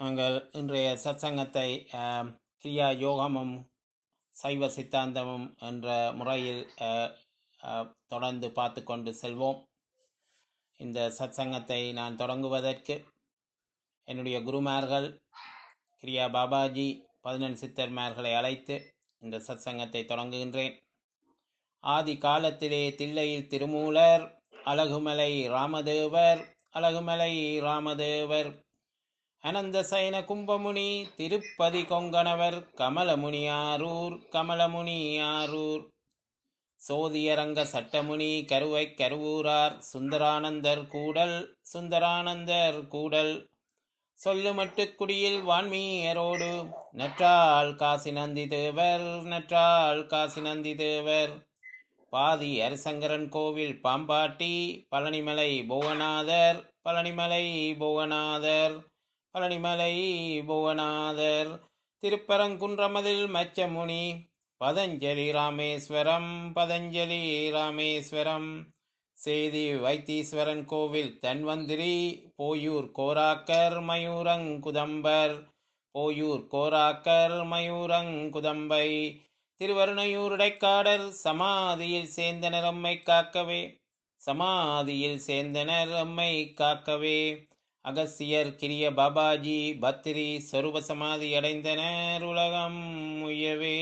நாங்கள் இன்றைய சத்சங்கத்தை ஆம், கிரியா யோகமும் சைவ சித்தாந்தமும் என்ற முறையில் அ, அ, தொடர்ந்து பார்த்து கொண்டு செல்வோம் இந்த சத்சங்கத்தை நான் தொடங்குவதற்கு என்னுடைய குருமார்கள் கிரியா பாபாஜி பதினெண் சித்தர்மார்களை அழைத்து இந்த சத்சங்கத்தை தொடங்குகின்றேன் ஆதி காலத்திலே தில்லையில் திருமூலர் அழகுமலை ராமதேவர் அழகுமலை ராமதேவர் அனந்த சயன கும்பமுனி திருப்பதி கொங்கணவர் கமலமுனியாரூர் கமலமுனியாரூர் சோதியரங்க சட்டமுனி கருவை கருவூரார் சுந்தரானந்தர் கூடல் சுந்தரானந்தர் கூடல் சொல்லுமட்டு குடியில் வான்மீயரோடு நற்றாள் காசி நந்தி தேவர் நற்றாள் காசி நந்தி தேவர் பாதி அரசங்கரன் கோவில் பாம்பாட்டி பழனிமலை புவனாதர் பழனிமலை புவனாதர் பழனிமலை புவனாதர் திருப்பரங்குன்றமதில் மச்சமுனி பதஞ்சலி ராமேஸ்வரம் பதஞ்சலி ராமேஸ்வரம் சேதி வைத்தீஸ்வரன் கோவில் தன்வந்திரி போயூர் கோராக்கர் மயூரங்குதம்பர் போயூர் கோராக்கர் மயூரங்குதம்பை திருவருணையூருடைக்காடர் சமாதியில் சேர்ந்தனர் அம்மை காக்கவே சமாதியில் சேர்ந்தனர் அம்மை காக்கவே அகசியர் கிரிய பாபாஜி பத்திரி சொரூப சமாதி அடைந்தனர் உலகம் உயவே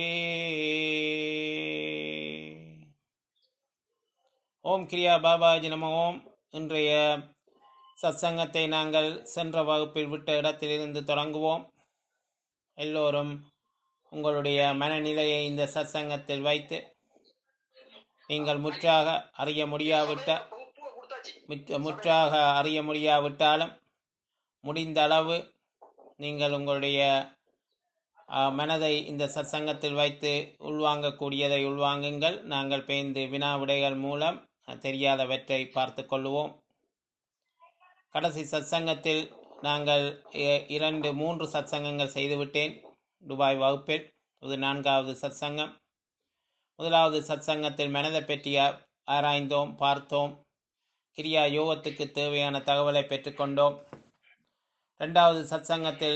ஓம் கிரியா பாபாஜி நம ஓம் இன்றைய சத்சங்கத்தை நாங்கள் சென்ற வகுப்பில் விட்ட இடத்திலிருந்து தொடங்குவோம் எல்லோரும் உங்களுடைய மனநிலையை இந்த சத்சங்கத்தில் வைத்து நீங்கள் முற்றாக அறிய முடியாவிட்ட முற்ற- முற்றாக அறிய முடியாவிட்டாலும் முடிந்த அளவு நீங்கள் உங்களுடைய ஆ, மனதை இந்த சத்சங்கத்தில் வைத்து உள்வாங்கக்கூடியதை உள்வாங்குங்கள் நாங்கள் பேய்ந்து வினா விடைகள் மூலம் அ, தெரியாதவற்றை பார்த்து கொள்ளுவோம் கடைசி சத்சங்கத்தில் நாங்கள் இ- இரண்டு மூன்று சத்சங்கங்கள் செய்துவிட்டேன் துபாய் வகுப்பில் இது நான்காவது சத்சங்கம் முதலாவது சத்சங்கத்தில் மனதை பற்றி ஆ- ஆராய்ந்தோம் பார்த்தோம் கிரியா யோகத்துக்கு தேவையான தகவலை பெற்றுக்கொண்டோம் இரண்டாவது சத்சங்கத்தில்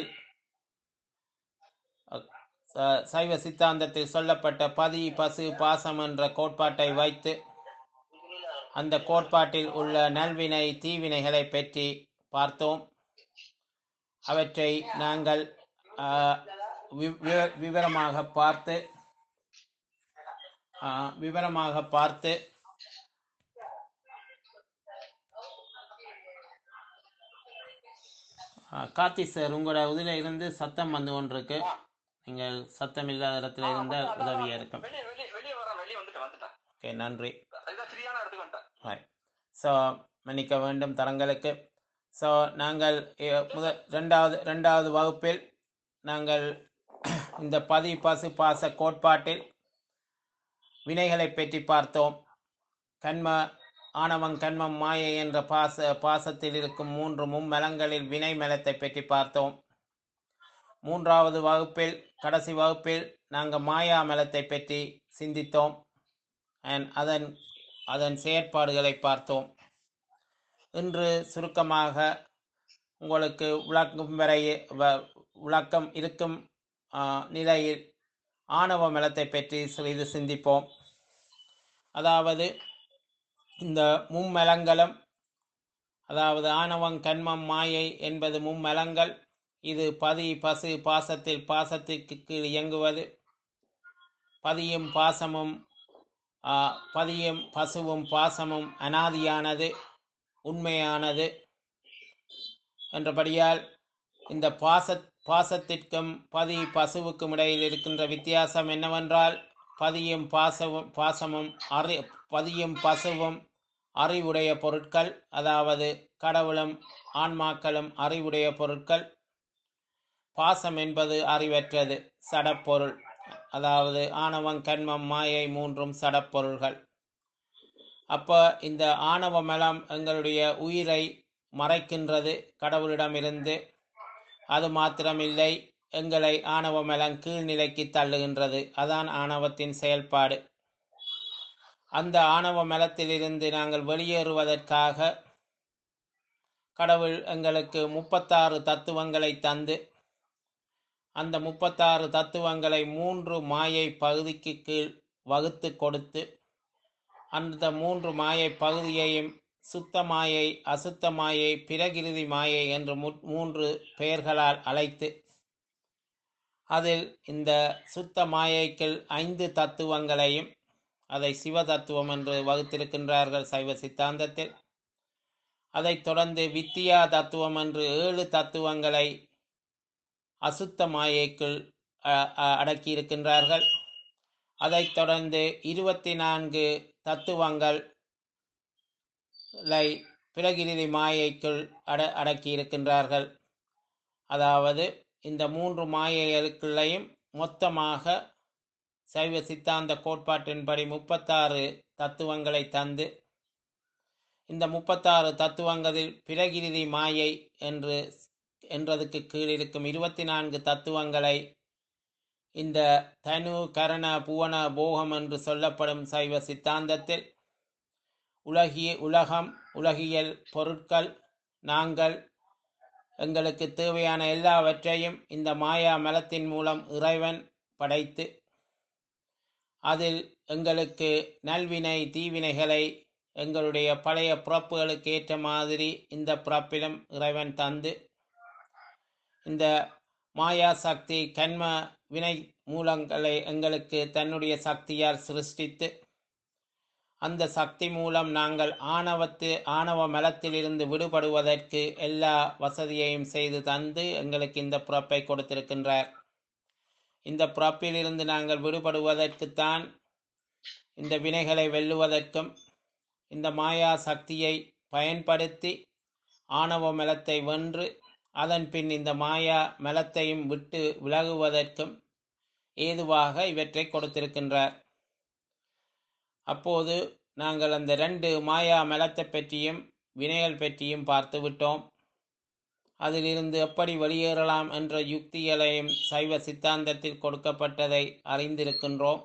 அ, ச- சைவ சித்தாந்தத்தில் சொல்லப்பட்ட பதி பசு பாசம் என்ற கோட்பாட்டை வைத்து அந்த கோட்பாட்டில் உள்ள நல்வினை தீவினைகளை பற்றி பார்த்தோம் அவற்றை நாங்கள் ஆ, வி- வி- விவரமாக பார்த்து ஆ, விவரமாக பார்த்து ஆ, கார்த்தி சார் உங்களோட இதில் இருந்து சத்தம் வந்து கொண்டிருக்கு நீங்கள் சத்தம் இல்லாத இடத்துல இருந்தால் உதவியாக இருக்கும் வெளியே வெளியே வெளியே வரேன் வெளியே வந்துட்டேன் வந்துட்டேன் ஓகே நன்றி இதான் ஃப்ரீயான இடத்துக்கு வந்துட்டேன் ஹாய் ஸோ மன்னிக்க வேண்டும் தரங்களுக்கு ஸோ நாங்கள் எ- முத ரெண்டாவது ரெண்டாவது வகுப்பில் நாங்கள் இந்த பதி பசு பாச கோட்பாட்டில் வினைகளை பற்றி பார்த்தோம் கண்ம ஆணவம் கண்மம் மாயை என்ற பாச பாசத்தில் இருக்கும் மூன்று மும்மலங்களில் வினை மலத்தை பற்றி பார்த்தோம் மூன்றாவது வகுப்பில் கடைசி வகுப்பில் நாங்கள் மாயா மலத்தை பற்றி சிந்தித்தோம் அண்ட் அதன் அதன் செயற்பாடுகளை பார்த்தோம் இன்று சுருக்கமாக உங்களுக்கு விளக்கும் வரை வ- விளக்கம் இருக்கும் ஆ, நிலையில் ஆணவ மலத்தை பற்றி சிறிது சிந்திப்போம் அதாவது இந்த மும்மலங்களும் அதாவது ஆணவம் கண்மம் மாயை என்பது மும்மலங்கள் இது பதி பசு பாசத்தில் பாசத்திற்கு கீழ் இயங்குவது பதியும் பாசமும் ஆ, பதியும் பசுவும் பாசமும் அனாதியானது உண்மையானது என்றபடியால் இந்த பாச பாசத்திற்கும் பதி பசுவுக்கும் இடையில் இருக்கின்ற வித்தியாசம் என்னவென்றால் பதியும் பாசவும் பாசமும் அறி பதியும் பசுவும் அறிவுடைய பொருட்கள் அதாவது கடவுளும் ஆன்மாக்களும் அறிவுடைய பொருட்கள் பாசம் என்பது அறிவற்றது சடப்பொருள் அதாவது ஆணவம் கண்மம் மாயை மூன்றும் சடப்பொருள்கள் அப்போ இந்த ஆணவ மலம் எங்களுடைய உயிரை மறைக்கின்றது கடவுளிடமிருந்து அது மாத்திரமில்லை எங்களை ஆணவ மலம் கீழ்நிலைக்கு தள்ளுகின்றது அதான் ஆணவத்தின் செயல்பாடு அந்த ஆணவ மலத்திலிருந்து நாங்கள் வெளியேறுவதற்காக கடவுள் எங்களுக்கு முப்பத்தாறு தத்துவங்களை தந்து அந்த முப்பத்தாறு தத்துவங்களை மூன்று மாயை பகுதிக்கு கீழ் வகுத்து கொடுத்து அந்த மூன்று மாயை பகுதியையும் சுத்த மாயை அசுத்த மாயை பிரகிருதி மாயை என்று மு- மூன்று பெயர்களால் அழைத்து அதில் இந்த சுத்த மாயைக்குள் ஐந்து தத்துவங்களையும் அதை சிவ தத்துவம் என்று வகுத்திருக்கின்றார்கள் சைவ சித்தாந்தத்தில் அதைத் தொடர்ந்து வித்தியா தத்துவம் என்று ஏழு தத்துவங்களை அசுத்த மாயைக்குள் அ- அ- அடக்கியிருக்கின்றார்கள் அதைத் தொடர்ந்து இருபத்தி நான்கு தத்துவங்கள் லை பிரகிருதி மாயைக்குள் அட அடக்கியிருக்கின்றார்கள் அதாவது இந்த மூன்று மாயைகளுக்குள்ளேயும் மொத்தமாக சைவ சித்தாந்த கோட்பாட்டின்படி முப்பத்தாறு தத்துவங்களை தந்து இந்த முப்பத்தாறு தத்துவங்களில் பிரகிருதி மாயை என்று என்றதுக்கு கீழ் இருக்கும் இருபத்தி நான்கு தத்துவங்களை இந்த தனு கரண புவன போகம் என்று சொல்லப்படும் சைவ சித்தாந்தத்தில் உலகிய உலகம் உலகியல் பொருட்கள் நாங்கள் எங்களுக்கு தேவையான எல்லாவற்றையும் இந்த மாயா மலத்தின் மூலம் இறைவன் படைத்து அதில் எங்களுக்கு நல்வினை தீவினைகளை எங்களுடைய பழைய பிறப்புகளுக்கு ஏற்ற மாதிரி இந்த பிறப்பிலும் இறைவன் தந்து இந்த மாயா சக்தி கண்ம வினை மூலங்களை எங்களுக்கு தன்னுடைய சக்தியால் சிருஷ்டித்து அந்த சக்தி மூலம் நாங்கள் ஆணவத்து ஆணவ மலத்திலிருந்து விடுபடுவதற்கு எல்லா வசதியையும் செய்து தந்து எங்களுக்கு இந்த பிறப்பை கொடுத்திருக்கின்றார் இந்த பிறப்பிலிருந்து நாங்கள் விடுபடுவதற்குத்தான் இந்த வினைகளை வெல்லுவதற்கும் இந்த மாயா சக்தியை பயன்படுத்தி ஆணவ மலத்தை வென்று அதன் பின் இந்த மாயா மலத்தையும் விட்டு விலகுவதற்கும் ஏதுவாக இவற்றை கொடுத்திருக்கின்றார் அப்போது நாங்கள் அந்த ரெண்டு மாயா மலத்தை பற்றியும் வினைகள் பற்றியும் பார்த்து விட்டோம் அதிலிருந்து எப்படி வெளியேறலாம் என்ற யுக்திகளையும் சைவ சித்தாந்தத்தில் கொடுக்கப்பட்டதை அறிந்திருக்கின்றோம்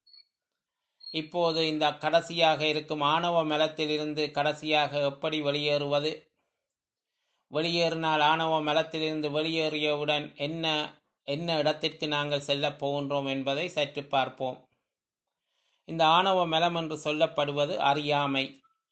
இப்போது இந்த கடைசியாக இருக்கும் ஆணவ மலத்திலிருந்து கடைசியாக எப்படி வெளியேறுவது வெளியேறினால் ஆணவ மலத்திலிருந்து வெளியேறியவுடன் என்ன என்ன இடத்திற்கு நாங்கள் செல்லப் போகின்றோம் என்பதை சற்று பார்ப்போம் இந்த ஆணவ மலம் என்று சொல்லப்படுவது அறியாமை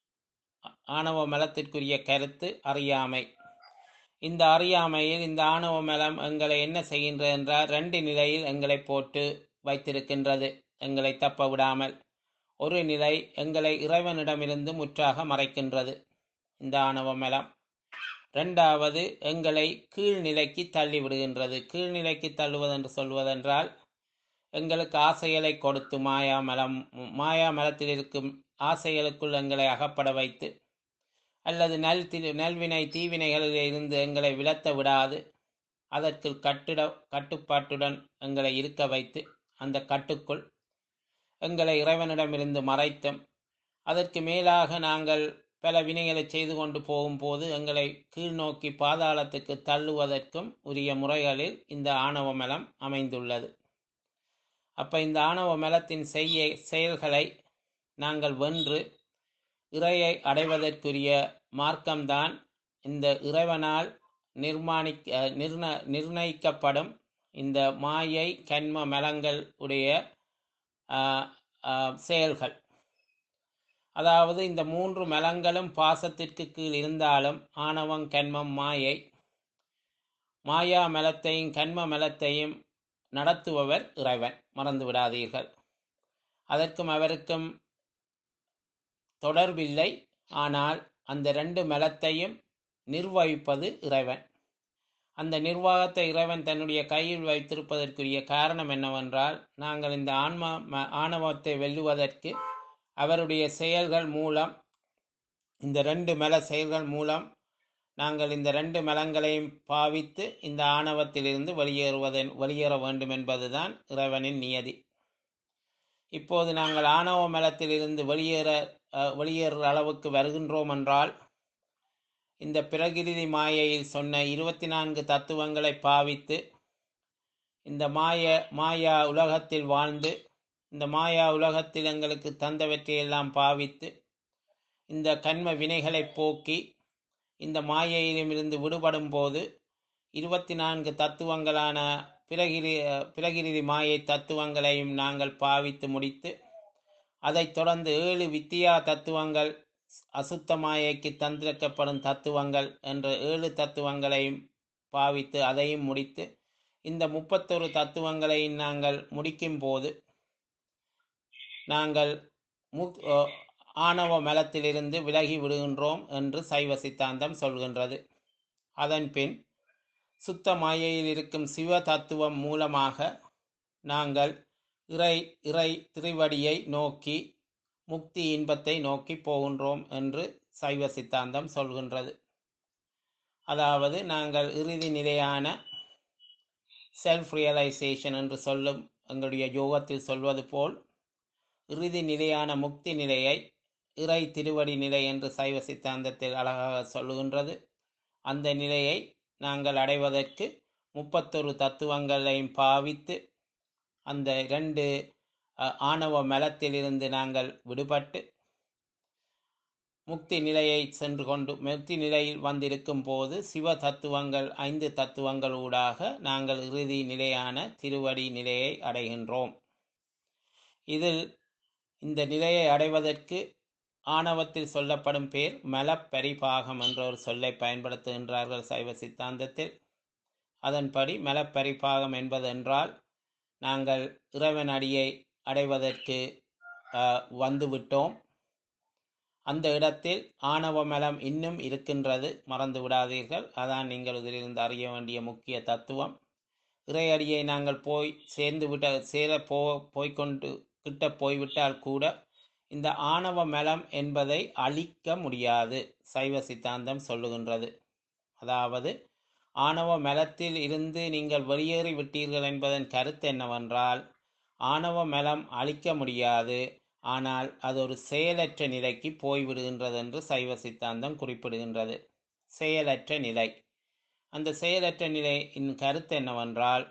ஆணவ மலத்திற்குரிய கருத்து அறியாமை இந்த அறியாமையில் இந்த ஆணவ மலம் எங்களை என்ன செய்கின்றது என்றால் ரெண்டு நிலையில் எங்களை போட்டு வைத்திருக்கின்றது எங்களை தப்ப விடாமல் ஒரு நிலை எங்களை இறைவனிடமிருந்து முற்றாக மறைக்கின்றது இந்த ஆணவ மலம் ரெண்டாவது எங்களை கீழ்நிலைக்கு தள்ளி விடுகின்றது கீழ்நிலைக்கு தள்ளுவதென்று சொல்வதென்றால் எங்களுக்கு ஆசைகளை கொடுத்து மாயா மலம் மாயா மலத்தில் இருக்கும் ஆசைகளுக்குள் எங்களை அகப்பட வைத்து அல்லது நல் தி நல்வினை தீவினைகளில் இருந்து எங்களை விலத்த விடாது அதற்கு கட்டிட கட்டுப்பாட்டுடன் எங்களை இருக்க வைத்து அந்த கட்டுக்குள் எங்களை இறைவனிடமிருந்து மறைத்தும் அதற்கு மேலாக நாங்கள் பல வினைகளை செய்து கொண்டு போகும்போது எங்களை கீழ்நோக்கி பாதாளத்துக்கு தள்ளுவதற்கும் உரிய முறைகளில் இந்த ஆணவ மலம் அமைந்துள்ளது அப்ப இந்த ஆணவ மலத்தின் செய்ய செயல்களை நாங்கள் வென்று இறையை அடைவதற்குரிய மார்க்கம்தான் இந்த இறைவனால் நிர்மாணிக்க நிர்ண நிர்ணயிக்கப்படும் இந்த மாயை கண்ம மலங்கள் உடைய செயல்கள் அதாவது இந்த மூன்று மலங்களும் பாசத்திற்கு கீழ் இருந்தாலும் ஆணவம் கண்மம் மாயை மாயா மலத்தையும் கண்ம மலத்தையும் நடத்துபவர் இறைவன் மறந்து விடாதீர்கள் அதற்கும் அவருக்கும் தொடர்பில்லை ஆனால் அந்த ரெண்டு மலத்தையும் நிர்வகிப்பது இறைவன் அந்த நிர்வாகத்தை இறைவன் தன்னுடைய கையில் வைத்திருப்பதற்குரிய காரணம் என்னவென்றால் நாங்கள் இந்த ஆன்மா ஆணவத்தை வெல்லுவதற்கு அவருடைய செயல்கள் மூலம் இந்த ரெண்டு மல செயல்கள் மூலம் நாங்கள் இந்த ரெண்டு மலங்களையும் பாவித்து இந்த ஆணவத்திலிருந்து வெளியேறுவதன் வெளியேற வேண்டும் என்பதுதான் இறைவனின் நியதி இப்போது நாங்கள் ஆணவ மலத்திலிருந்து வெளியேற வெளியேறுற அளவுக்கு வருகின்றோம் என்றால் இந்த பிரகிருதி மாயையில் சொன்ன இருபத்தி நான்கு தத்துவங்களை பாவித்து இந்த மாய மாயா உலகத்தில் வாழ்ந்து இந்த மாயா உலகத்தில் எங்களுக்கு தந்தவற்றையெல்லாம் பாவித்து இந்த கண்ம வினைகளை போக்கி இந்த மாயையிலுமிருந்து விடுபடும் போது இருபத்தி நான்கு தத்துவங்களான பிரகிரி பிரகிருதி மாயை தத்துவங்களையும் நாங்கள் பாவித்து முடித்து அதைத் தொடர்ந்து ஏழு வித்தியா தத்துவங்கள் அசுத்த மாயைக்கு தந்திரிக்கப்படும் தத்துவங்கள் என்ற ஏழு தத்துவங்களையும் பாவித்து அதையும் முடித்து இந்த முப்பத்தொரு தத்துவங்களையும் நாங்கள் முடிக்கும் போது நாங்கள் முக் அஹ் ஆணவ மலத்திலிருந்து விலகி விடுகின்றோம் என்று சைவ சித்தாந்தம் சொல்கின்றது அதன்பின் சுத்த மாயையில் இருக்கும் சிவ தத்துவம் மூலமாக நாங்கள் இறை இறை திருவடியை நோக்கி முக்தி இன்பத்தை நோக்கி போகின்றோம் என்று சைவ சித்தாந்தம் சொல்கின்றது அதாவது நாங்கள் இறுதி நிலையான செல்ஃப் ரியலைசேஷன் என்று சொல்லும் எங்களுடைய யோகத்தில் சொல்வது போல் இறுதி நிலையான முக்தி நிலையை இறை திருவடி நிலை என்று சைவ சித்தாந்தத்தில் அழகாக சொல்லுகின்றது அந்த நிலையை நாங்கள் அடைவதற்கு முப்பத்தொரு தத்துவங்களையும் பாவித்து அந்த இரண்டு அஹ், ஆணவ மலத்திலிருந்து நாங்கள் விடுபட்டு முக்தி நிலையை சென்று கொண்டு முக்தி நிலையில் வந்திருக்கும் போது சிவ தத்துவங்கள் ஐந்து தத்துவங்களூடாக நாங்கள் இறுதி நிலையான திருவடி நிலையை அடைகின்றோம் இதில் இந்த நிலையை அடைவதற்கு ஆணவத்தில் சொல்லப்படும் பேர் மலப்பரிபாகம் என்ற ஒரு சொல்லை பயன்படுத்துகின்றார்கள் சைவ சித்தாந்தத்தில் அதன்படி மலப்பரிபாகம் என்பதென்றால் நாங்கள் இறைவன் அடியை அடைவதற்கு அஹ், வந்துவிட்டோம் அந்த இடத்தில் ஆணவ மலம் இன்னும் இருக்கின்றது மறந்து விடாதீர்கள் அதான் நீங்கள் இதிலிருந்து அறிய வேண்டிய முக்கிய தத்துவம் இறையடியை நாங்கள் போய் சேர்ந்து விட்ட சேர போ போய்க்கொண்டு கிட்ட போய்விட்டால் கூட இந்த ஆணவ மலம் என்பதை அழிக்க முடியாது சைவ சித்தாந்தம் சொல்லுகின்றது அதாவது ஆணவ மலத்தில் இருந்து நீங்கள் வெளியேறி விட்டீர்கள் என்பதன் கருத்து என்னவென்றால் ஆணவ மலம் அழிக்க முடியாது ஆனால் அது ஒரு செயலற்ற நிலைக்கு போய்விடுகின்றது என்று சைவ சித்தாந்தம் குறிப்பிடுகின்றது செயலற்ற நிலை அந்த செயலற்ற நிலையின் கருத்து என்னவென்றால்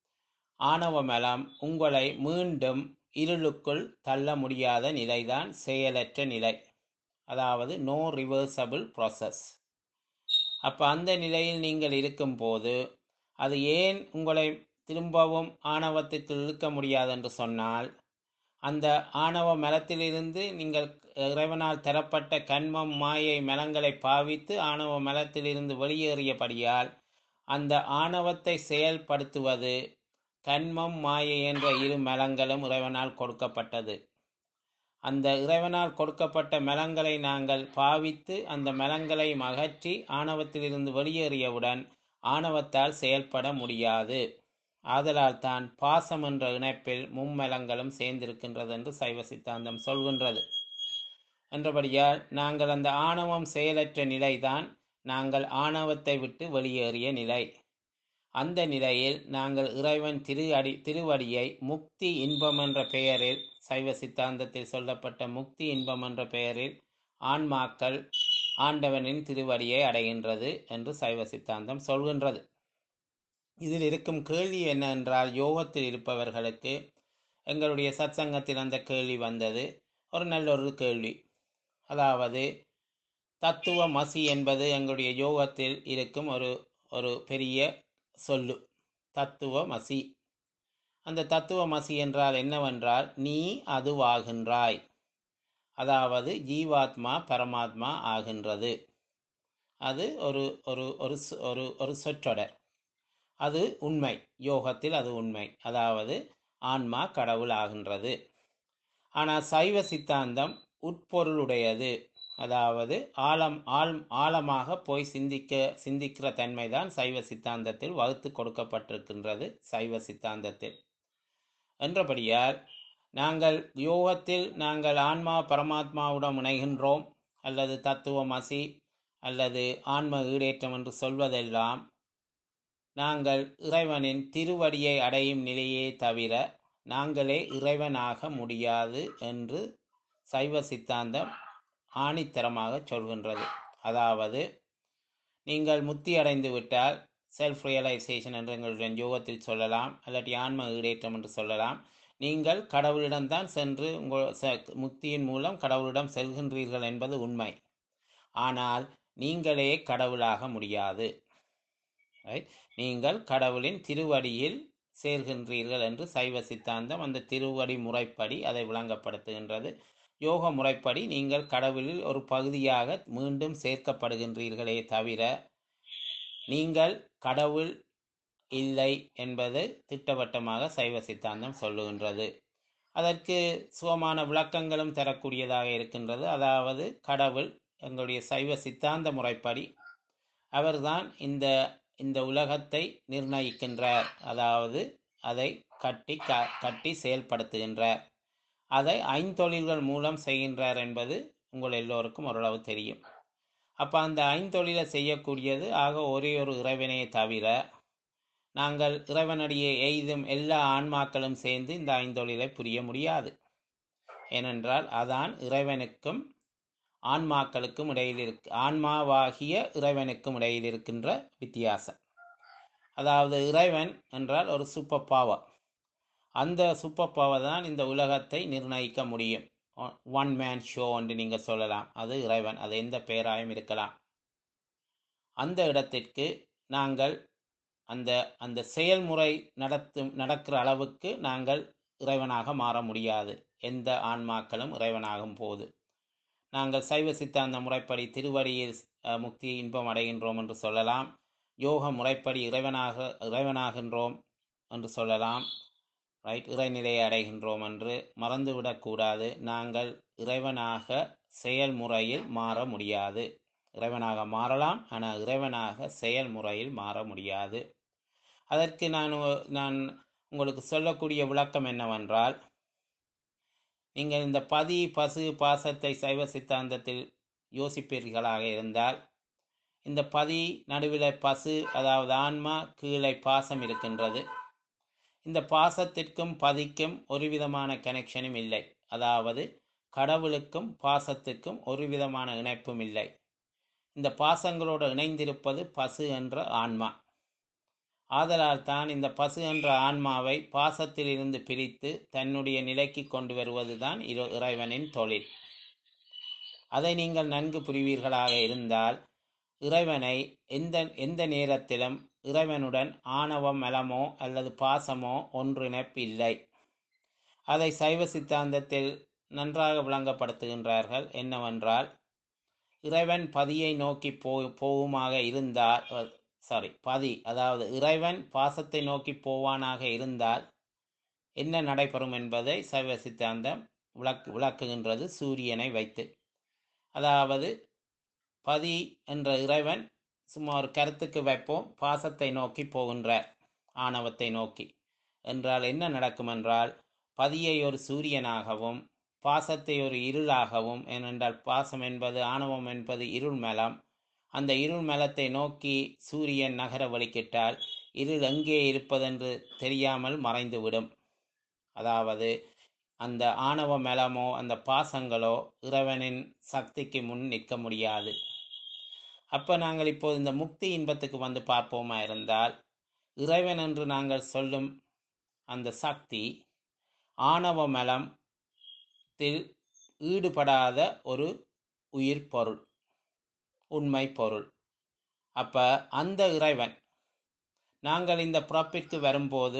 ஆணவ மலம் உங்களை மீண்டும் இருளுக்குள் தள்ள முடியாத நிலைதான் செயலற்ற நிலை அதாவது நோ ரிவர்சபிள் ப்ராசஸ் அப்போ அந்த நிலையில் நீங்கள் இருக்கும்போது அது ஏன் உங்களை திரும்பவும் ஆணவத்துக்கு இழுக்க முடியாது என்று சொன்னால் அந்த ஆணவ மலத்திலிருந்து நீங்கள் இறைவனால் தரப்பட்ட கண்மம் மாயை மலங்களை பாவித்து ஆணவ மலத்திலிருந்து வெளியேறியபடியால் அந்த ஆணவத்தை செயல்படுத்துவது கண்மம் மாயை என்ற இரு மலங்களும் இறைவனால் கொடுக்கப்பட்டது அந்த இறைவனால் கொடுக்கப்பட்ட மலங்களை நாங்கள் பாவித்து அந்த மலங்களை அகற்றி ஆணவத்திலிருந்து வெளியேறியவுடன் ஆணவத்தால் செயல்பட முடியாது ஆதலால் தான் பாசம் என்ற இணைப்பில் மும்மலங்களும் சேர்ந்திருக்கின்றது என்று சைவ சித்தாந்தம் சொல்கின்றது என்றபடியால் நாங்கள் அந்த ஆணவம் செயலற்ற நிலைதான் நாங்கள் ஆணவத்தை விட்டு வெளியேறிய நிலை அந்த நிலையில் நாங்கள் இறைவன் திரு அடி திருவடியை முக்தி இன்பம் என்ற பெயரில் சைவ சித்தாந்தத்தில் சொல்லப்பட்ட முக்தி இன்பம் என்ற பெயரில் ஆன்மாக்கள் ஆண்டவனின் திருவடியை அடைகின்றது என்று சைவ சித்தாந்தம் சொல்கின்றது இதில் இருக்கும் கேள்வி என்னவென்றால் யோகத்தில் இருப்பவர்களுக்கு எங்களுடைய சத்சங்கத்தில் அந்த கேள்வி வந்தது ஒரு நல்ல ஒரு கேள்வி அதாவது தத்துவ மசி என்பது எங்களுடைய யோகத்தில் இருக்கும் ஒரு ஒரு பெரிய சொல்லு தத்துவ மசி அந்த தத்துவ மசி என்றால் என்னவென்றால் நீ அதுவாகின்றாய் அதாவது ஜீவாத்மா பரமாத்மா ஆகின்றது அது ஒரு ஒரு ஒரு சொ- ஒரு ஒரு சொற்றொடர் அது உண்மை யோகத்தில் அது உண்மை அதாவது ஆன்மா கடவுள் ஆகின்றது ஆனால் சைவ சித்தாந்தம் உட்பொருளுடையது அதாவது ஆழம் ஆழ் ஆழமாக போய் சிந்திக்க சிந்திக்கிற தன்மைதான் சைவ சித்தாந்தத்தில் வகுத்து கொடுக்கப்பட்டிருக்கின்றது சைவ சித்தாந்தத்தில் என்றபடியால் நாங்கள் யோகத்தில் நாங்கள் ஆன்மா பரமாத்மாவுடன் இணைகின்றோம் அல்லது தத்துவமசி அல்லது ஆன்ம ஈடேற்றம் என்று சொல்வதெல்லாம் நாங்கள் இறைவனின் திருவடியை அடையும் நிலையே தவிர நாங்களே இறைவனாக முடியாது என்று சைவ சித்தாந்தம் ஆணித்தரமாக சொல்கின்றது அதாவது நீங்கள் முத்தி அடைந்து விட்டால் செல்ஃப் ரியலைசேஷன் என்று எங்களுடைய யோகத்தில் சொல்லலாம் இல்லாட்டி ஆன்ம ஈடேற்றம் என்று சொல்லலாம் நீங்கள் கடவுளிடம்தான் சென்று உங்கள் ச- முக்தியின் மூலம் கடவுளிடம் செல்கின்றீர்கள் என்பது உண்மை ஆனால் நீங்களே கடவுளாக முடியாது Right? நீங்கள் கடவுளின் திருவடியில் சேர்கின்றீர்கள் என்று சைவ சித்தாந்தம் அந்த திருவடி முறைப்படி அதை விளங்கப்படுத்துகின்றது யோக முறைப்படி நீங்கள் கடவுளில் ஒரு பகுதியாக மீண்டும் சேர்க்கப்படுகின்றீர்களே தவிர நீங்கள் கடவுள் இல்லை என்பது திட்டவட்டமாக சைவ சித்தாந்தம் சொல்லுகின்றது அதற்கு சுகமான விளக்கங்களும் தரக்கூடியதாக இருக்கின்றது அதாவது கடவுள் எங்களுடைய சைவ சித்தாந்த முறைப்படி அவர்தான் இந்த இந்த உலகத்தை நிர்ணயிக்கின்றார் அதாவது அதை கட்டி க கட்டி செயல்படுத்துகின்றார் அதை ஐந்தொழில்கள் மூலம் செய்கின்றார் என்பது உங்கள் எல்லோருக்கும் ஓரளவு தெரியும் அப்போ அந்த ஐந்தொழிலை செய்யக்கூடியது ஆக ஒரே ஒரு இறைவனையே தவிர நாங்கள் இறைவனடியே எய்தும் எல்லா ஆன்மாக்களும் சேர்ந்து இந்த ஐந்தொழிலை புரிய முடியாது ஏனென்றால் அதான் இறைவனுக்கும் ஆன்மாக்களுக்கும் இடையில் இருக்கு ஆன்மாவாகிய இறைவனுக்கும் இடையில் இருக்கின்ற வித்தியாசம் அதாவது இறைவன் என்றால் ஒரு சூப்பர் பவர் அந்த சூப்பர் பவர் தான் இந்த உலகத்தை நிர்ணயிக்க முடியும் ஒன் மேன் ஷோ என்று நீங்கள் சொல்லலாம் அது இறைவன் அது எந்த பெயராயும் இருக்கலாம் அந்த இடத்திற்கு நாங்கள் அந்த அந்த செயல்முறை நடத்தும் நடக்கிற அளவுக்கு நாங்கள் இறைவனாக மாற முடியாது எந்த ஆன்மாக்களும் இறைவனாகும் போது நாங்கள் சைவ சித்தாந்த முறைப்படி திருவடியில் அஹ், முக்தி இன்பம் அடைகின்றோம் என்று சொல்லலாம் யோக முறைப்படி இறைவனாக இறைவனாகின்றோம் என்று சொல்லலாம் ரைட் இறைநிலையை அடைகின்றோம் என்று மறந்துவிடக்கூடாது நாங்கள் இறைவனாக செயல்முறையில் மாற முடியாது இறைவனாக மாறலாம் ஆனால் இறைவனாக செயல்முறையில் மாற முடியாது அதற்கு நான் ஒ- நான் உங்களுக்கு சொல்லக்கூடிய விளக்கம் என்னவென்றால் நீங்கள் இந்த பதி பசு பாசத்தை சைவ சித்தாந்தத்தில் யோசிப்பீர்களாக இருந்தால் இந்த பதி நடுவில் பசு அதாவது ஆன்மா கீழே பாசம் இருக்கின்றது இந்த பாசத்திற்கும் பதிக்கும் ஒரு விதமான கனெக்ஷனும் இல்லை அதாவது கடவுளுக்கும் பாசத்துக்கும் ஒரு விதமான இணைப்பும் இல்லை இந்த பாசங்களோடு இணைந்திருப்பது பசு என்ற ஆன்மா ஆதலால் தான் இந்த பசு என்ற ஆன்மாவை பாசத்தில் இருந்து பிரித்து தன்னுடைய நிலைக்கு கொண்டு வருவதுதான் இரு இறைவனின் தொழில் அதை நீங்கள் நன்கு புரிவீர்களாக இருந்தால் இறைவனை எந்த எந்த நேரத்திலும் இறைவனுடன் ஆணவம் மலமோ அல்லது பாசமோ ஒன்றிணைப்பு இல்லை அதை சைவ சித்தாந்தத்தில் நன்றாக விளங்கப்படுத்துகின்றார்கள் என்னவென்றால் இறைவன் பதியை நோக்கி போ போவுமாக இருந்தால் சாரி பதி அதாவது இறைவன் பாசத்தை நோக்கி போவானாக இருந்தால் என்ன நடைபெறும் என்பதை சைவ சித்தாந்தம் விளக்கு விளக்குகின்றது சூரியனை வைத்து அதாவது பதி என்ற இறைவன் சும்மா ஒரு கருத்துக்கு வைப்போம் பாசத்தை நோக்கி போகின்றார் ஆணவத்தை நோக்கி என்றால் என்ன நடக்கும் என்றால் பதியை ஒரு சூரியனாகவும் பாசத்தை ஒரு இருளாகவும் ஏனென்றால் பாசம் என்பது ஆணவம் என்பது இருள் மலம் அந்த இருள் மலத்தை நோக்கி சூரியன் நகர வலிக்கிட்டால் இருள் எங்கே இருப்பதென்று தெரியாமல் மறைந்துவிடும் அதாவது அந்த ஆணவ மலமோ அந்த பாசங்களோ இறைவனின் சக்திக்கு முன் நிற்க முடியாது அப்போ நாங்கள் இப்போது இந்த முக்தி இன்பத்துக்கு வந்து பார்ப்போமா இருந்தால் இறைவன் என்று நாங்கள் சொல்லும் அந்த சக்தி ஆணவ மலத்தில் ஈடுபடாத ஒரு உயிர் பொருள் உண்மை பொருள் அப்ப அந்த இறைவன் நாங்கள் இந்த பிறப்பிற்கு வரும்போது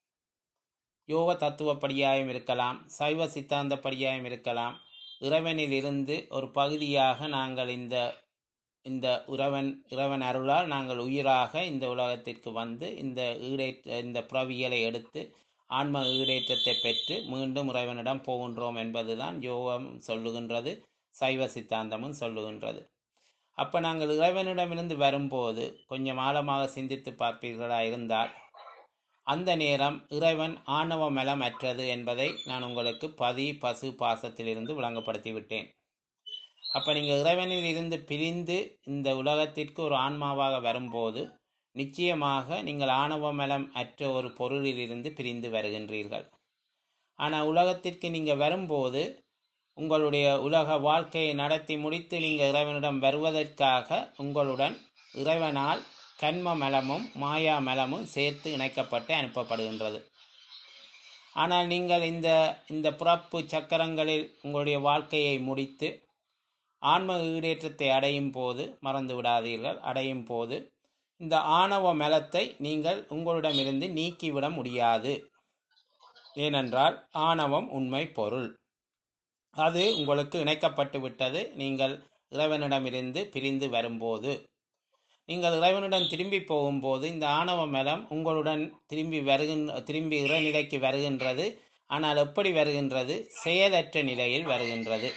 யோக தத்துவப்படியாயும் இருக்கலாம் சைவ சித்தாந்தப்படியாயும் இருக்கலாம் இறைவனில் இருந்து ஒரு பகுதியாக நாங்கள் இந்த இந்த இறைவன் இறைவன் அருளால் நாங்கள் உயிராக இந்த உலகத்திற்கு வந்து இந்த ஈடேற்ற இந்த பிறவியலை எடுத்து ஆன்ம ஈடேற்றத்தை பெற்று மீண்டும் இறைவனிடம் போகின்றோம் என்பதுதான் யோகம் சொல்லுகின்றது சைவ சித்தாந்தமும் சொல்லுகின்றது அப்போ நாங்கள் இறைவனிடமிருந்து வரும்போது கொஞ்சம் ஆழமாக சிந்தித்து பார்ப்பீர்களா இருந்தால் அந்த நேரம் இறைவன் ஆணவ மலம் அற்றது என்பதை நான் உங்களுக்கு பதி பசு பாசத்திலிருந்து விளங்கப்படுத்தி விட்டேன் அப்போ நீங்கள் இறைவனில் இருந்து பிரிந்து இந்த உலகத்திற்கு ஒரு ஆன்மாவாக வரும்போது நிச்சயமாக நீங்கள் ஆணவ மலம் அற்ற ஒரு பொருளிலிருந்து பிரிந்து வருகின்றீர்கள் ஆனால் உலகத்திற்கு நீங்கள் வரும்போது உங்களுடைய உலக வாழ்க்கையை நடத்தி முடித்து நீங்கள் இறைவனிடம் வருவதற்காக உங்களுடன் இறைவனால் கண்ம மலமும் மாயா மலமும் சேர்த்து இணைக்கப்பட்டு அனுப்பப்படுகின்றது ஆனால் நீங்கள் இந்த இந்த பிறப்பு சக்கரங்களில் உங்களுடைய வாழ்க்கையை முடித்து ஆன்ம ஈடேற்றத்தை அடையும் போது மறந்து விடாதீர்கள் அடையும் போது இந்த ஆணவ மலத்தை நீங்கள் உங்களிடமிருந்து நீக்கிவிட முடியாது ஏனென்றால் ஆணவம் உண்மை பொருள் அது உங்களுக்கு இணைக்கப்பட்டு விட்டது நீங்கள் இறைவனிடமிருந்து பிரிந்து வரும்போது நீங்கள் இறைவனிடம் திரும்பி போகும்போது இந்த ஆணவ மலம் உங்களுடன் திரும்பி வருகின்ற திரும்பி இறைநிலைக்கு வருகின்றது ஆனால் எப்படி வருகின்றது செயலற்ற நிலையில் வருகின்றது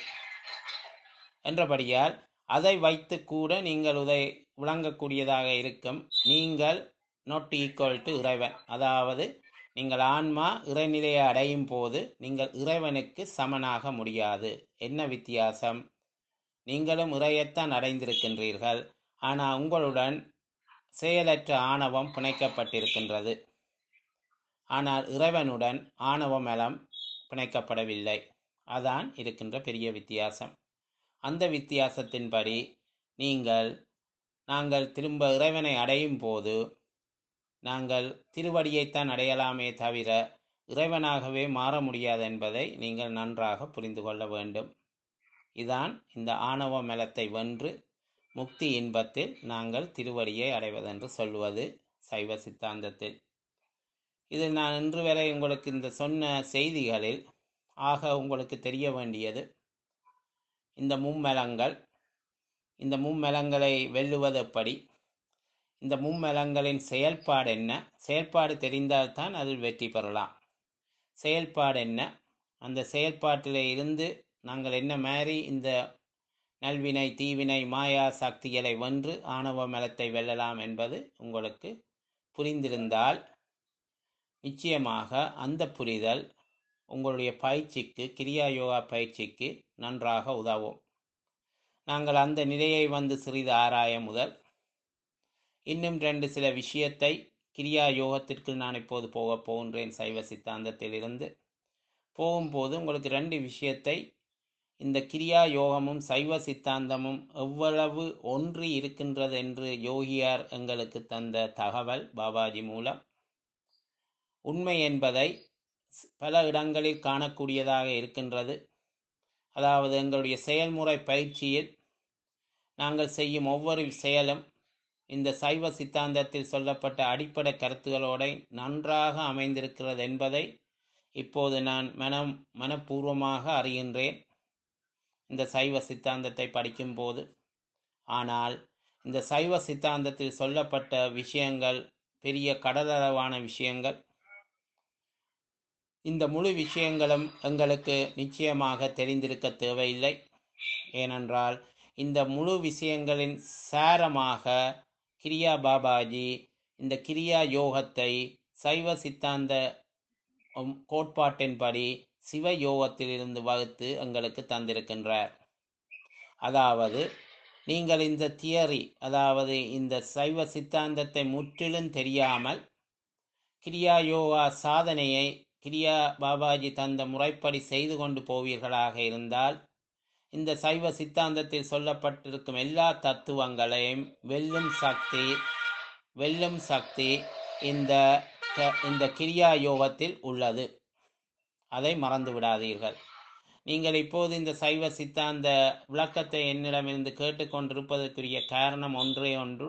என்றபடியால் அதை வைத்து கூட நீங்கள் உதை விளங்கக்கூடியதாக இருக்கும் நீங்கள் நாட் ஈக்குவல் டு இறைவன் அதாவது நீங்கள் ஆன்மா இறைநிலையை அடையும் போது நீங்கள் இறைவனுக்கு சமனாக முடியாது என்ன வித்தியாசம் நீங்களும் இறையத்தான் அடைந்திருக்கின்றீர்கள் ஆனால் உங்களுடன் செயலற்ற ஆணவம் பிணைக்கப்பட்டிருக்கின்றது ஆனால் இறைவனுடன் ஆணவ மலம் பிணைக்கப்படவில்லை அதான் இருக்கின்ற பெரிய வித்தியாசம் அந்த வித்தியாசத்தின்படி நீங்கள் நாங்கள் திரும்ப இறைவனை அடையும் போது நாங்கள் திருவடியைத்தான் அடையலாமே தவிர இறைவனாகவே மாற முடியாது என்பதை நீங்கள் நன்றாக புரிந்து கொள்ள வேண்டும் இதான் இந்த ஆணவ மலத்தை வென்று முக்தி இன்பத்தில் நாங்கள் திருவடியை அடைவதென்று சொல்வது சைவ சித்தாந்தத்தில் இதில் நான் இன்று வரை உங்களுக்கு இந்த சொன்ன செய்திகளில் ஆக உங்களுக்கு தெரிய வேண்டியது இந்த மும்மலங்கள் இந்த மும்மலங்களை வெல்லுவது எப்படி இந்த மும்மலங்களின் செயல்பாடு என்ன செயல்பாடு தெரிந்தால்தான் அதில் வெற்றி பெறலாம் செயல்பாடு என்ன அந்த செயல்பாட்டில் இருந்து நாங்கள் என்ன மாதிரி இந்த நல்வினை தீவினை மாயா சக்திகளை வென்று ஆணவ மலத்தை வெல்லலாம் என்பது உங்களுக்கு புரிந்திருந்தால் நிச்சயமாக அந்த புரிதல் உங்களுடைய பயிற்சிக்கு கிரியா யோகா பயிற்சிக்கு நன்றாக உதவும் நாங்கள் அந்த நிலையை வந்து சிறிது ஆராய முதல் இன்னும் ரெண்டு சில விஷயத்தை கிரியா யோகத்திற்கு நான் இப்போது போக போகின்றேன் சைவ சித்தாந்தத்தில் இருந்து போகும்போது உங்களுக்கு ரெண்டு விஷயத்தை இந்த கிரியா யோகமும் சைவ சித்தாந்தமும் எவ்வளவு ஒன்றி இருக்கின்றது என்று யோகியார் எங்களுக்கு தந்த தகவல் பாபாஜி மூலம் உண்மை என்பதை பல இடங்களில் காணக்கூடியதாக இருக்கின்றது அதாவது எங்களுடைய செயல்முறை பயிற்சியில் நாங்கள் செய்யும் ஒவ்வொரு செயலும் இந்த சைவ சித்தாந்தத்தில் சொல்லப்பட்ட அடிப்படை கருத்துகளோடு நன்றாக அமைந்திருக்கிறது என்பதை இப்போது நான் மனம் மனப்பூர்வமாக அறிகின்றேன் இந்த சைவ சித்தாந்தத்தை படிக்கும்போது ஆனால் இந்த சைவ சித்தாந்தத்தில் சொல்லப்பட்ட விஷயங்கள் பெரிய கடலளவான விஷயங்கள் இந்த முழு விஷயங்களும் எங்களுக்கு நிச்சயமாக தெரிந்திருக்க தேவையில்லை ஏனென்றால் இந்த முழு விஷயங்களின் சாரமாக கிரியா பாபாஜி இந்த கிரியா யோகத்தை சைவ சித்தாந்த கோட்பாட்டின்படி சிவ யோகத்திலிருந்து வகுத்து எங்களுக்கு தந்திருக்கின்றார் அதாவது நீங்கள் இந்த தியரி அதாவது இந்த சைவ சித்தாந்தத்தை முற்றிலும் தெரியாமல் கிரியா யோகா சாதனையை கிரியா பாபாஜி தந்த முறைப்படி செய்து கொண்டு போவீர்களாக இருந்தால் இந்த சைவ சித்தாந்தத்தில் சொல்லப்பட்டிருக்கும் எல்லா தத்துவங்களையும் வெல்லும் சக்தி வெல்லும் சக்தி இந்த இந்த கிரியா யோகத்தில் உள்ளது அதை மறந்து விடாதீர்கள் நீங்கள் இப்போது இந்த சைவ சித்தாந்த விளக்கத்தை என்னிடமிருந்து கேட்டுக்கொண்டிருப்பதற்குரிய காரணம் ஒன்றே ஒன்று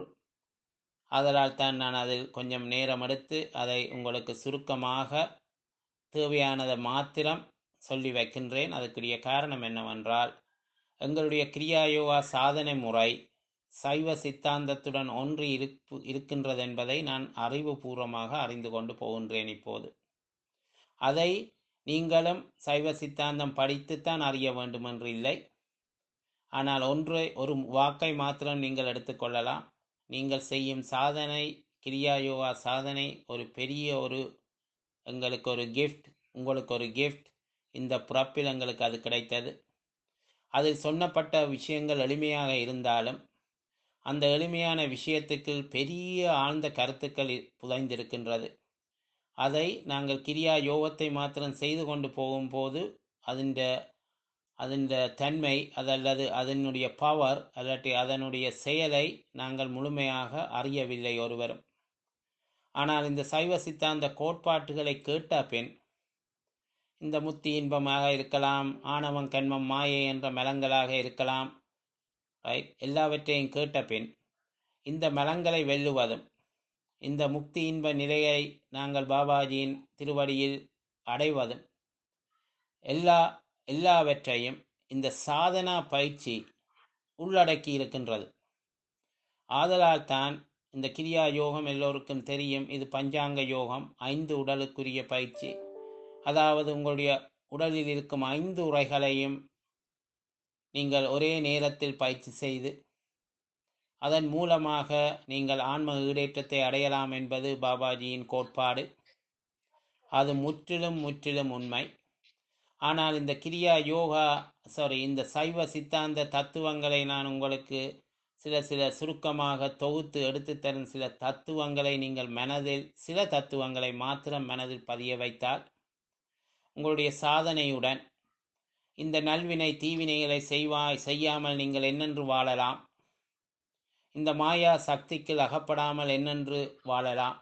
அதனால் தான் நான் அதில் கொஞ்சம் நேரம் எடுத்து அதை உங்களுக்கு சுருக்கமாக தேவையானதை மாத்திரம் சொல்லி வைக்கின்றேன் அதுக்குரிய காரணம் என்னவென்றால் எங்களுடைய கிரியாயோகா சாதனை முறை சைவ சித்தாந்தத்துடன் ஒன்றி இருப்பு இருக்கின்றது என்பதை நான் அறிவுபூர்வமாக அறிந்து கொண்டு போகின்றேன் இப்போது அதை நீங்களும் சைவ சித்தாந்தம் படித்துத்தான் அறிய வேண்டும் என்று இல்லை ஆனால் ஒன்றை ஒரு வாக்கை மாத்திரம் நீங்கள் எடுத்துக்கொள்ளலாம் நீங்கள் செய்யும் சாதனை கிரியாயோகா சாதனை ஒரு பெரிய ஒரு எங்களுக்கு ஒரு கிஃப்ட் உங்களுக்கு ஒரு கிஃப்ட் இந்த பிறப்பில் எங்களுக்கு அது கிடைத்தது அதில் சொன்னப்பட்ட விஷயங்கள் எளிமையாக இருந்தாலும் அந்த எளிமையான விஷயத்துக்கு பெரிய ஆழ்ந்த கருத்துக்கள் புதைந்திருக்கின்றது அதை நாங்கள் கிரியா யோகத்தை மாத்திரம் செய்து கொண்டு போகும்போது அதிண்ட அதன் தன்மை அதல்லது அதனுடைய பவர் அல்லாட்டி அதனுடைய செயலை நாங்கள் முழுமையாக அறியவில்லை ஒருவரும் ஆனால் இந்த சைவ சித்தாந்த கோட்பாட்டுகளை கேட்ட பின் இந்த முத்தி இன்பமாக இருக்கலாம் ஆணவம் கண்மம் மாயை என்ற மலங்களாக இருக்கலாம் ரைட் எல்லாவற்றையும் கேட்ட பின் இந்த மலங்களை வெல்லுவதும் இந்த முக்தி இன்ப நிலையை நாங்கள் பாபாஜியின் திருவடியில் அடைவதும் எல்லா எல்லாவற்றையும் இந்த சாதனா பயிற்சி உள்ளடக்கி இருக்கின்றது ஆதலால் தான் இந்த கிரியா யோகம் எல்லோருக்கும் தெரியும் இது பஞ்சாங்க யோகம் ஐந்து உடலுக்குரிய பயிற்சி அதாவது உங்களுடைய உடலில் இருக்கும் ஐந்து உரைகளையும் நீங்கள் ஒரே நேரத்தில் பயிற்சி செய்து அதன் மூலமாக நீங்கள் ஆன்ம ஈடேற்றத்தை அடையலாம் என்பது பாபாஜியின் கோட்பாடு அது முற்றிலும் முற்றிலும் உண்மை ஆனால் இந்த கிரியா யோகா சாரி இந்த சைவ சித்தாந்த தத்துவங்களை நான் உங்களுக்கு சில சில சுருக்கமாக தொகுத்து எடுத்து தரும் சில தத்துவங்களை நீங்கள் மனதில் சில தத்துவங்களை மாத்திரம் மனதில் பதிய வைத்தால் உங்களுடைய சாதனையுடன் இந்த நல்வினை தீவினைகளை செய்வாய் செய்யாமல் நீங்கள் என்னென்று வாழலாம் இந்த மாயா சக்திக்கு அகப்படாமல் என்னென்று வாழலாம்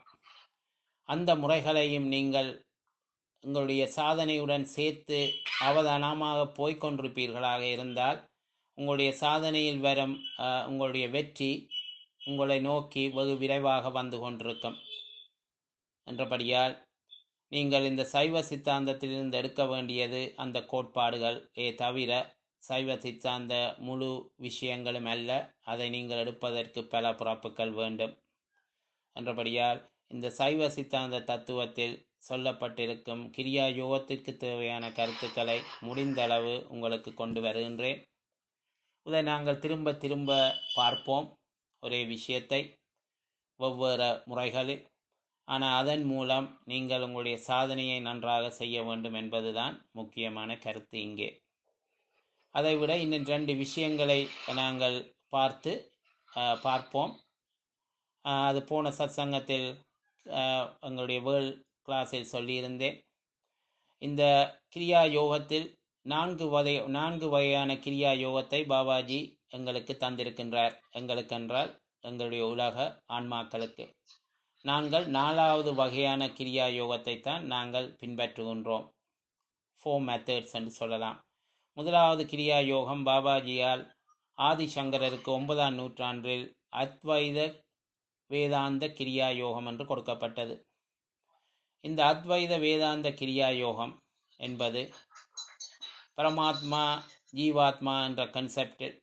அந்த முறைகளையும் நீங்கள் உங்களுடைய சாதனையுடன் சேர்த்து அவதானமாக போய்கொண்டிருப்பீர்களாக இருந்தால் உங்களுடைய சாதனையில் வரும் அஹ், உங்களுடைய வெற்றி உங்களை நோக்கி வெகு விரைவாக வந்து கொண்டிருக்கும் என்றபடியால் நீங்கள் இந்த சைவ சித்தாந்தத்திலிருந்து எடுக்க வேண்டியது அந்த கோட்பாடுகள் ஏ தவிர சைவ சித்தாந்த முழு விஷயங்களும் அல்ல அதை நீங்கள் எடுப்பதற்கு பல பிறப்புகள் வேண்டும் என்றபடியால் இந்த சைவ சித்தாந்த தத்துவத்தில் சொல்லப்பட்டிருக்கும் கிரியா யோகத்திற்கு தேவையான கருத்துக்களை முடிந்தளவு உங்களுக்கு கொண்டு வருகின்றேன் இதை நாங்கள் திரும்ப திரும்ப பார்ப்போம் ஒரே விஷயத்தை வெவ்வேறு முறைகளில் ஆனால் அதன் மூலம் நீங்கள் உங்களுடைய சாதனையை நன்றாக செய்ய வேண்டும் என்பதுதான் முக்கியமான கருத்து இங்கே அதைவிட இன்னும் ரெண்டு விஷயங்களை நாங்கள் பார்த்து அஹ், பார்ப்போம் அஹ், அது போன சத்சங்கத்தில் அஹ், எங்களுடைய வேர்ல்ட் கிளாஸில் சொல்லியிருந்தேன் இந்த கிரியா யோகத்தில் நான்கு வகை நான்கு வகையான கிரியா யோகத்தை பாபாஜி எங்களுக்கு தந்திருக்கின்றார் எங்களுக்கு என்றால் எங்களுடைய உலக ஆன்மாக்களுக்கு நாங்கள் நாலாவது வகையான கிரியா யோகத்தை தான் நாங்கள் பின்பற்றுகின்றோம் ஃபோர் மெத்தட்ஸ் என்று சொல்லலாம் முதலாவது கிரியா யோகம் பாபாஜியால் ஆதிசங்கரருக்கு ஒன்பதாம் நூற்றாண்டில் அத்வைத வேதாந்த கிரியா யோகம் என்று கொடுக்கப்பட்டது இந்த அத்வைத வேதாந்த கிரியா யோகம் என்பது பரமாத்மா ஜீவாத்மா என்ற கன்செப்டில்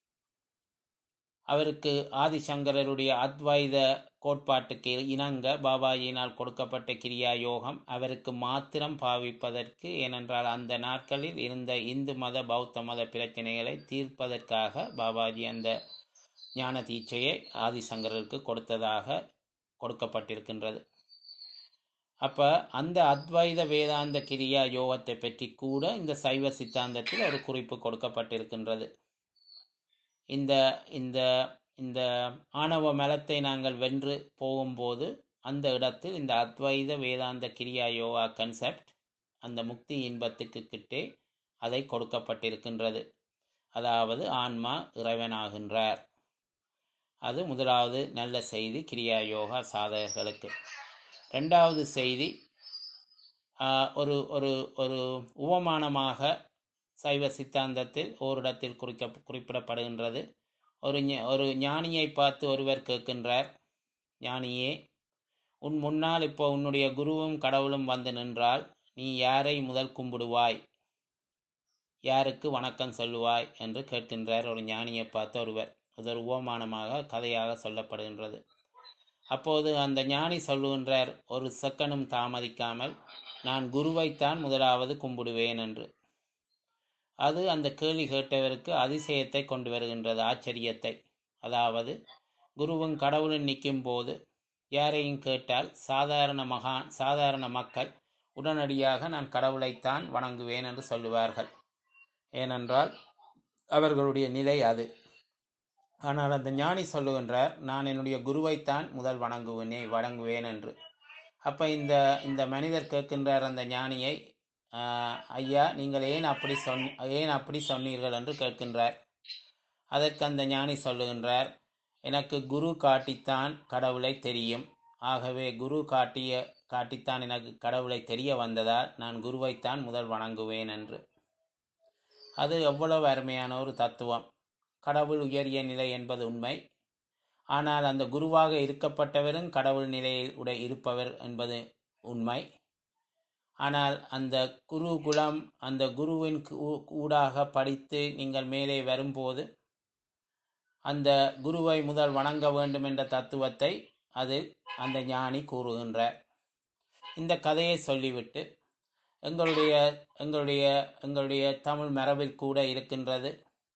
அவருக்கு ஆதிசங்கரருடைய அத்வைத கோட்பாட்டுக்கு இணங்க பாபாஜியினால் கொடுக்கப்பட்ட கிரியா யோகம் அவருக்கு மாத்திரம் பாவிப்பதற்கு ஏனென்றால் அந்த நாட்களில் இருந்த இந்து மத பௌத்த மத பிரச்சனைகளை தீர்ப்பதற்காக பாபாஜி அந்த ஞான தீட்சையை ஆதிசங்கரருக்கு கொடுத்ததாக கொடுக்கப்பட்டிருக்கின்றது அப்ப அந்த அத்வைத வேதாந்த கிரியா யோகத்தை பற்றி கூட இந்த சைவ சித்தாந்தத்தில் ஒரு குறிப்பு கொடுக்கப்பட்டிருக்கின்றது இந்த இந்த இந்த ஆணவ மலத்தை நாங்கள் வென்று போகும்போது அந்த இடத்தில் இந்த அத்வைத வேதாந்த கிரியா யோகா கன்செப்ட் அந்த முக்தி இன்பத்துக்கு கிட்டே அதை கொடுக்கப்பட்டிருக்கின்றது அதாவது ஆன்மா இறைவனாகின்றார் அது முதலாவது நல்ல செய்தி கிரியா யோகா சாதகர்களுக்கு ரெண்டாவது செய்தி ஆஹ், ஒரு ஒரு ஒரு உவமானமாக சைவ சித்தாந்தத்தில் ஓரிடத்தில் குறிக்க குறிப்பிடப்படுகின்றது ஒரு ஞ- ஒரு ஞானியை பார்த்து ஒருவர் கேட்கின்றார் ஞானியே உன் முன்னால் இப்போ உன்னுடைய குருவும் கடவுளும் வந்து நின்றால் நீ யாரை முதல் கும்பிடுவாய் யாருக்கு வணக்கம் சொல்லுவாய் என்று கேட்கின்றார் ஒரு ஞானியை பார்த்து ஒருவர் அது ஒரு உவமானமாக கதையாக சொல்லப்படுகின்றது அப்போது அந்த ஞானி சொல்லுகின்றார் ஒரு செக்கனும் தாமதிக்காமல் நான் குருவைத்தான் முதலாவது கும்பிடுவேன் என்று அது அந்த கேள்வி கேட்டவருக்கு அதிசயத்தை கொண்டு வருகின்றது ஆச்சரியத்தை அதாவது குருவும் கடவுளும் நிற்கும் போது யாரையும் கேட்டால் சாதாரண மகான் சாதாரண மக்கள் உடனடியாக நான் கடவுளைத்தான் வணங்குவேன் என்று சொல்லுவார்கள் ஏனென்றால் அவர்களுடைய நிலை அது ஆனால் அந்த ஞானி சொல்லுகின்றார் நான் என்னுடைய குருவைத்தான் முதல் வணங்குவேனே வணங்குவேன் என்று அப்ப இந்த இந்த மனிதர் கேட்கின்றார் அந்த ஞானியை "ஆஹ், ஐயா நீங்கள் ஏன் அப்படி சொன் ஏன் அப்படி சொன்னீர்கள் என்று கேட்கின்றார் அதற்கு அந்த ஞானி சொல்லுகின்றார் எனக்கு குரு காட்டித்தான் கடவுளை தெரியும் ஆகவே குரு காட்டிய காட்டித்தான் எனக்கு கடவுளை தெரிய வந்ததால் நான் குருவைத்தான் முதல் வணங்குவேன் என்று அது எவ்வளவு அருமையான ஒரு தத்துவம் கடவுள் உயரிய நிலை என்பது உண்மை ஆனால் அந்த குருவாக இருக்கப்பட்டவரும் கடவுள் நிலையில் உடைய இருப்பவர் என்பது உண்மை ஆனால் அந்த குருகுலம் அந்த குருவின் கூ- ஊடாக படித்து நீங்கள் மேலே வரும்போது அந்த குருவை முதல் வணங்க வேண்டும் என்ற தத்துவத்தை அது அந்த ஞானி கூறுகின்றார் இந்த கதையை சொல்லிவிட்டு எங்களுடைய எங்களுடைய எங்களுடைய தமிழ் மரபில் கூட இருக்கின்றது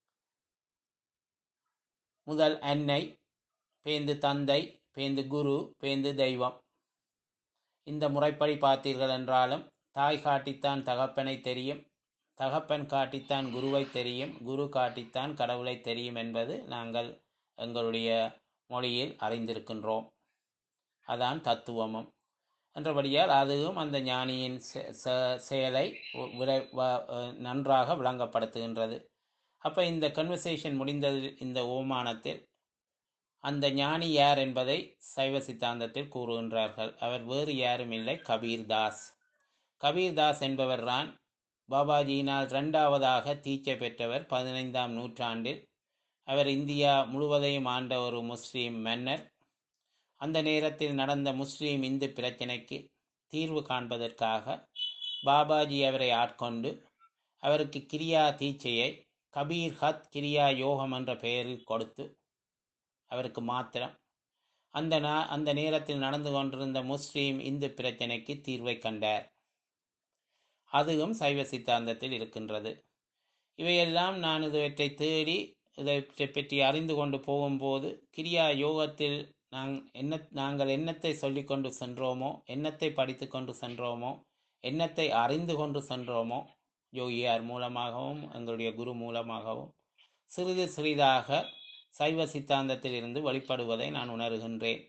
முதல் அன்னை பேந்து தந்தை பேந்து குரு பேந்து தெய்வம் இந்த முறைப்படி பார்த்தீர்கள் என்றாலும் தாய் காட்டித்தான் தகப்பனை தெரியும் தகப்பன் காட்டித்தான் குருவை தெரியும் குரு காட்டித்தான் கடவுளை தெரியும் என்பது நாங்கள் எங்களுடைய மொழியில் அறிந்திருக்கின்றோம் அதான் தத்துவமும் என்றபடியால் அதுவும் அந்த ஞானியின் செ- செ- செயலை உ- விரை- வ- அஹ் நன்றாக விளங்கப்படுத்துகின்றது அப்ப இந்த கன்வர்சேஷன் முடிந்தது இந்த ஓமானத்தில் அந்த ஞானி யார் என்பதை சைவ சித்தாந்தத்தில் கூறுகின்றார்கள் அவர் வேறு யாரும் இல்லை கபீர்தாஸ் கபீர்தாஸ் என்பவர்தான் பாபாஜியினால் இரண்டாவதாக தீட்சை பெற்றவர் பதினைந்தாம் நூற்றாண்டில் அவர் இந்தியா முழுவதையும் ஆண்ட ஒரு முஸ்லீம் மன்னர் அந்த நேரத்தில் நடந்த முஸ்லீம் இந்து பிரச்சினைக்கு தீர்வு காண்பதற்காக பாபாஜி அவரை ஆட்கொண்டு அவருக்கு கிரியா தீட்சையை கபீர் ஹத் கிரியா யோகம் என்ற பெயரில் கொடுத்து அவருக்கு மாத்திரம் அந்த நா அந்த நேரத்தில் நடந்து கொண்டிருந்த முஸ்லீம் இந்து பிரச்சினைக்கு தீர்வை கண்டார் அதுவும் சைவ சித்தாந்தத்தில் இருக்கின்றது இவையெல்லாம் நான் இவற்றை தேடி இதை பற்றி அறிந்து கொண்டு போகும்போது கிரியா யோகத்தில் நாங் என்ன நாங்கள் என்னத்தை சொல்லிக்கொண்டு சென்றோமோ என்னத்தை படித்து கொண்டு சென்றோமோ என்னத்தை அறிந்து கொண்டு சென்றோமோ யோகியார் மூலமாகவும் எங்களுடைய குரு மூலமாகவும் சிறிது சிறிதாக சைவ சித்தாந்தத்தில் இருந்து வெளிப்படுவதை நான் உணர்கின்றேன்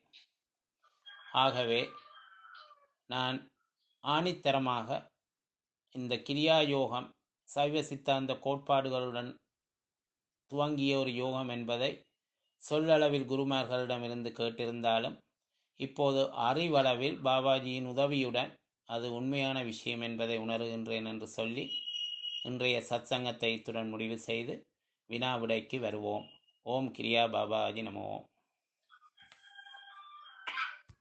ஆகவே நான் ஆணித்தரமாக இந்த கிரியா யோகம் சைவ சித்தாந்த கோட்பாடுகளுடன் துவங்கிய ஒரு யோகம் என்பதை சொல்லளவில் குருமார்களிடமிருந்து கேட்டிருந்தாலும் இப்போது அறிவளவில் பாபாஜியின் உதவியுடன் அது உண்மையான விஷயம் என்பதை உணர்கின்றேன் என்று சொல்லி இன்றைய சத்சங்கத்தை இத்துடன் முடிவு செய்து வினா விடைக்கு வருவோம் ஓம் கிரியா பாபாஜி நமோ